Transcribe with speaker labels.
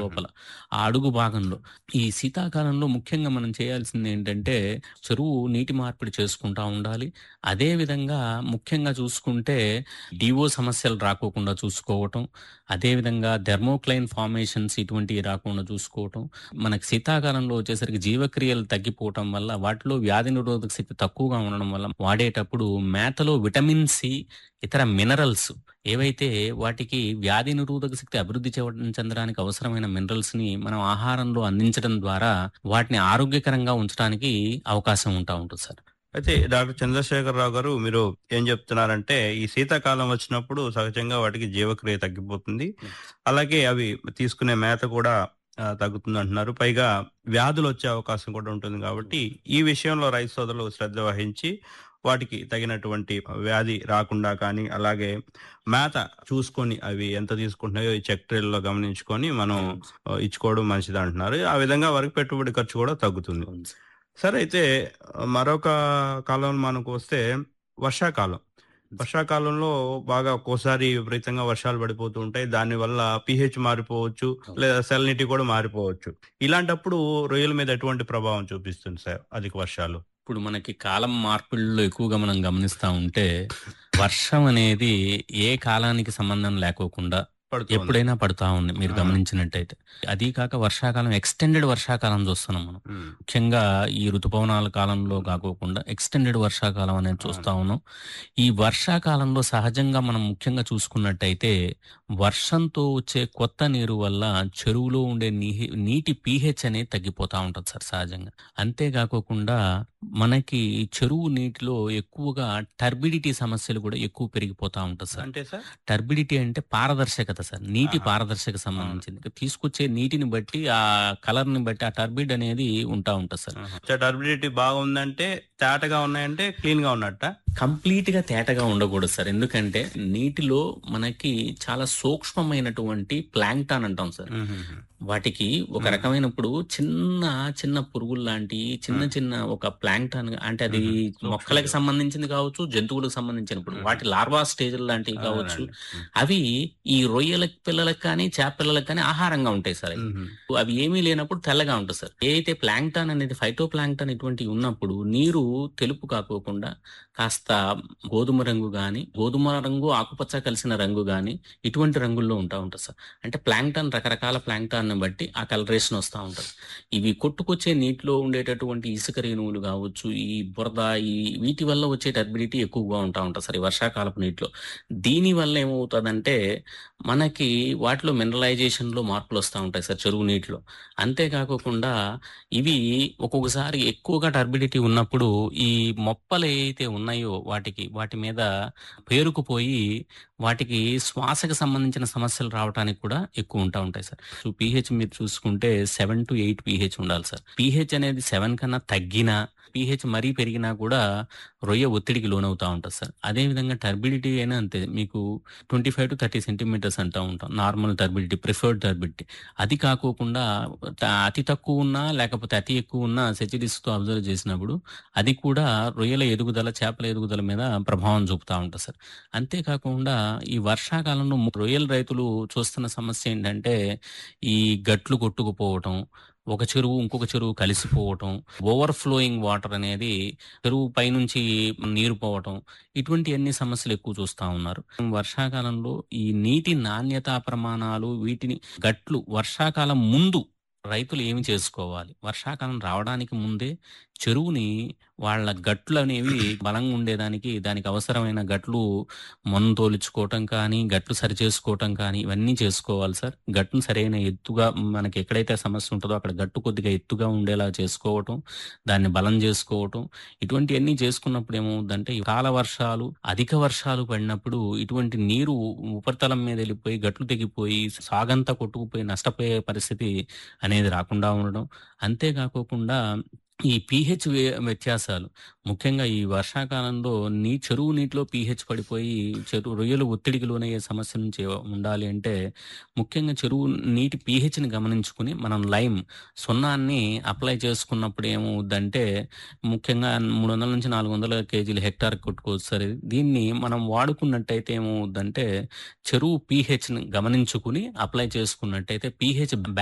Speaker 1: లోపల ఆ అడుగు భాగంలో ఈ శీతాకాలంలో ముఖ్యంగా మనం చేయాల్సింది ఏంటంటే చెరువు నీటి మార్పిడి చేసుకుంటా ఉండాలి అదే విధంగా ముఖ్యంగా చూసుకుంటే డివో సమస్యలు రాకోకుండా చూసుకోవటం అదే విధంగా థెర్మోక్లైన్ ఫార్మేషన్స్ ఇటువంటివి రాకుండా చూసుకోవటం మనకి శీతాకాలంలో వచ్చేసరికి జీవక్రియలు తగ్గిపోవటం వల్ల వాటిలో వ్యాధి నిరోధక శక్తి తక్కువగా ఉండడం వల్ల వాడేటప్పుడు మేతలో విటమిన్ సి ఇతర మినరల్స్ ఏవైతే వాటికి వ్యాధి నిరోధక శక్తి అభివృద్ధి చెందడం చెందడానికి అవసరమైన మినరల్స్ ని మనం ఆహారంలో అందించడం ద్వారా వాటిని ఆరోగ్యకరంగా ఉంచడానికి అవకాశం ఉంటా ఉంటుంది సార్
Speaker 2: అయితే డాక్టర్ చంద్రశేఖరరావు గారు మీరు ఏం చెప్తున్నారంటే ఈ శీతాకాలం వచ్చినప్పుడు సహజంగా వాటికి జీవక్రియ తగ్గిపోతుంది అలాగే అవి తీసుకునే మేత కూడా ఆ, తగ్గుతుంది అంటున్నారు పైగా వ్యాధులు వచ్చే అవకాశం కూడా ఉంటుంది కాబట్టి ఈ విషయంలో రైతు సోదరులు శ్రద్ధ వహించి వాటికి తగినటువంటి వ్యాధి రాకుండా కానీ అలాగే మేత చూసుకొని అవి ఎంత తీసుకుంటున్నాయో ఈ చెక్ ట్రేల్లో గమనించుకొని మనం ఆ, ఇచ్చుకోవడం మంచిది అంటున్నారు ఆ విధంగా వరకు పెట్టుబడి ఖర్చు కూడా తగ్గుతుంది సరే అయితే మరొక కాలం మనకు వస్తే వర్షాకాలం వర్షాకాలంలో బాగా ఒక్కోసారి విపరీతంగా వర్షాలు పడిపోతూ ఉంటాయి దాని వల్ల పిహెచ్ మారిపోవచ్చు లేదా సెల్నిటీ కూడా మారిపోవచ్చు ఇలాంటప్పుడు రొయ్యల మీద ఎటువంటి ప్రభావం చూపిస్తుంది సార్ అధిక వర్షాలు
Speaker 1: ఇప్పుడు మనకి కాలం మార్పుల్లో ఎక్కువగా మనం గమనిస్తా ఉంటే వర్షం అనేది ఏ కాలానికి సంబంధం లేకోకుండా
Speaker 2: పడుతుంది
Speaker 1: ఎప్పుడైనా పడుతా ఉంది మీరు
Speaker 2: ఆ.
Speaker 1: గమనించినట్టయితే అది కాక వర్షాకాలం ఎక్స్టెండెడ్ వర్షాకాలం చూస్తున్నాం మనం ముఖ్యంగా ఈ ఋతుపవనాల కాలంలో కాకోకుండా ఎక్స్టెండెడ్ వర్షాకాలం అనేది చూస్తా ఉన్నాం ఈ వర్షాకాలంలో సహజంగా మనం ముఖ్యంగా చూసుకున్నట్టయితే వర్షంతో వచ్చే కొత్త నీరు వల్ల చెరువులో ఉండే నీ- నీటి పీహెచ్ అనేది తగ్గిపోతా ఉంటుంది సార్ సహజంగా అంతేకాకోకుండా మనకి చెరువు నీటిలో ఎక్కువగా టర్బిడిటీ సమస్యలు కూడా ఎక్కువ పెరిగిపోతా ఉంటుంది సార్
Speaker 2: అంటే సార్
Speaker 1: టర్బిడిటీ అంటే పారదర్శకత సార్ నీటి
Speaker 2: ఆహా.
Speaker 1: పారదర్శక సంబంధించింది తీసుకొచ్చే నీటిని బట్టి ఆ కలర్ ని బట్టి ఆ టర్బిడ్ అనేది ఉంటా ఉంటుంది సార్
Speaker 2: టర్బిడిటీ బాగుందంటే తేటగా ఉన్నాయంటే క్లీన్ గా ఉన్నట్ట
Speaker 1: కంప్లీట్ గా తేటగా ఉండకూడదు సార్ ఎందుకంటే నీటిలో మనకి చాలా సూక్ష్మమైనటువంటి ప్లాంక్టాన్ అంటాం సార్ వాటికి ఒక
Speaker 2: మ్మ్.
Speaker 1: రకమైనప్పుడు చిన్న చిన్న పురుగులు లాంటి చిన్న
Speaker 2: మ్మ్.
Speaker 1: చిన్న ఒక ప్లాంక్టాన్ అంటే అది
Speaker 2: మ్మ్. సూక్ష్మ
Speaker 1: మొక్కలకు
Speaker 2: జీవులు.
Speaker 1: సంబంధించింది కావచ్చు జంతువులకు సంబంధించినప్పుడు
Speaker 2: మ్మ్.
Speaker 1: వాటి లార్వా స్టేజ్ లాంటివి కావచ్చు
Speaker 2: అదేనండి.
Speaker 1: అవి ఈ రొయ్యల పిల్లలకు కానీ చేప పిల్లలకు కానీ ఆహారంగా ఉంటాయి సార్ అవి.
Speaker 2: మ్మ్.
Speaker 1: అవి ఏమీ లేనప్పుడు తెల్లగా ఉంటుంది సార్ ఏదైతే ప్లాంక్టాన్ అనేది ఫైటో ప్లాంక్టాన్ ఇటువంటివి ఉన్నప్పుడు నీరు తెలుపు కాకోకుండా కాస్త గోధుమ రంగు గాని గోధుమ రంగు ఆకుపచ్చ కలిసిన రంగు గాని ఇటువంటి రంగుల్లో ఉంటా ఉంటుంది సార్ అంటే ప్లాంక్టాన్ రకరకాల ప్లాంక్టాన్ బట్టి ఆ కలరేషన్ వస్తూ ఉంటుంది ఇవి కొట్టుకొచ్చే నీటిలో ఉండేటటువంటి ఇసుక రేణువులు కావచ్చు ఈ బురద ఈ వీటి వల్ల వచ్చే టర్బిడిటీ ఎక్కువగా ఉంటా ఉంటుంది సార్ ఈ వర్షాకాలపు నీటిలో దీని వల్ల ఏమవుతుందంటే మనకి వాటిలో మినరలైజేషన్ లో మార్పులు వస్తూ ఉంటాయి సార్ చెరువు నీటిలో అంతేకాకుండా ఇవి ఒక్కొక్కసారి ఎక్కువగా టర్బిడిటీ ఉన్నప్పుడు ఈ మొప్పలు ఏవైతే ఉన్నాయో వాటికి వాటి మీద పేరుకుపోయి వాటికి శ్వాసకు సంబంధించిన సమస్యలు రావడానికి కూడా ఎక్కువ ఉంటా ఉంటాయి సార్ సో పీహెచ్ మీరు చూసుకుంటే సెవెన్ టు ఎయిట్ పీహెచ్ ఉండాలి సార్ పీహెచ్ అనేది సెవెన్ కన్నా తగ్గినా పీహెచ్ మరీ పెరిగినా కూడా రొయ్య ఒత్తిడికి లోనవుతా ఉంటుంది సార్ అదే విధంగా టర్బిడిటీ అయినా అంతే మీకు twenty five to thirty centimetres అంటూ ఉంటాం నార్మల్ టర్బిడిటీ ప్రిఫర్డ్ టర్బిడిటీ అది కాకోకుండా త- అతి తక్కువ ఉన్నా లేకపోతే అతి ఎక్కువ ఉన్నా సెచిడిస్ తో అబ్జర్వ్ చేసినప్పుడు అది కూడా రొయ్యల ఎదుగుదల చేపల ఎదుగుదల మీద ప్రభావం చూపుతా ఉంటుంది సార్ అంతేకాకుండా ఈ వర్షాకాలంలో ము- రొయ్యల రైతులు చూస్తున్న సమస్య ఏంటంటే ఈ గట్లు కొట్టుకుపోవటం ఒక చెరువు ఇంకొక చెరువు కలిసిపోవటం ఓవర్ ఫ్లోయింగ్ వాటర్ అనేది చెరువు పైనుంచి నీరు పోవటం ఇటువంటి అన్ని సమస్యలు ఎక్కువ చూస్తా ఉన్నారు వర్షాకాలంలో ఈ నీటి నాణ్యతా ప్రమాణాలు వీటిని గట్లు వర్షాకాలం ముందు రైతులు ఏమి చేసుకోవాలి వర్షాకాలం రావడానికి ముందే చెరువుని వాళ్ళ గట్లు అనేవి బలంగా ఉండేదానికి దానికి అవసరమైన గట్లు మొన్న తోలుచుకోవటం కానీ గట్లు సరి చేసుకోవటం కానీ ఇవన్నీ చేసుకోవాలి సార్ గట్టును సరైన ఎత్తుగా మనకి ఎక్కడైతే సమస్య ఉంటుందో అక్కడ గట్టు కొద్దిగా ఎత్తుగా ఉండేలా చేసుకోవటం దాన్ని బలం చేసుకోవటం ఇటువంటివన్నీ చేసుకున్నప్పుడు ఏమవుతుందంటే ఈ కాల వర్షాలు అధిక వర్షాలు పడినప్పుడు ఇటువంటి నీరు ఉపరితలం మీద వెళ్ళిపోయి గట్లు తెగిపోయి సాగంతా కొట్టుకుపోయి నష్టపోయే పరిస్థితి అనేది రాకుండా ఉండడం అంతేకాకోకుండా ఈ పీహెచ్ వ్యత్యాసాలు ముఖ్యంగా ఈ వర్షాకాలంలో నీ చెరువు నీటిలో పీహెచ్ పడిపోయి చెరువు రొయ్యలు ఒత్తిడికి లోనయ్యే సమస్య నుంచి ఉండాలి అంటే ముఖ్యంగా చెరువు నీటి pH ని గమనించుకుని మనం లైమ్ సున్నాన్ని అప్లై చేసుకున్నప్పుడు ఏమవుద్దంటే ముఖ్యంగా మూడు వందల నుంచి నాలుగు వందల కేజీలు హెక్టార్ కొట్టుకోవచ్చు సార్ ఇది. దీన్ని మనం వాడుకున్నట్టయితే ఏమవుద్దంటే చెరువు pH ని గమనించుకుని అప్లై చేసుకున్నట్టయితే పీహెచ్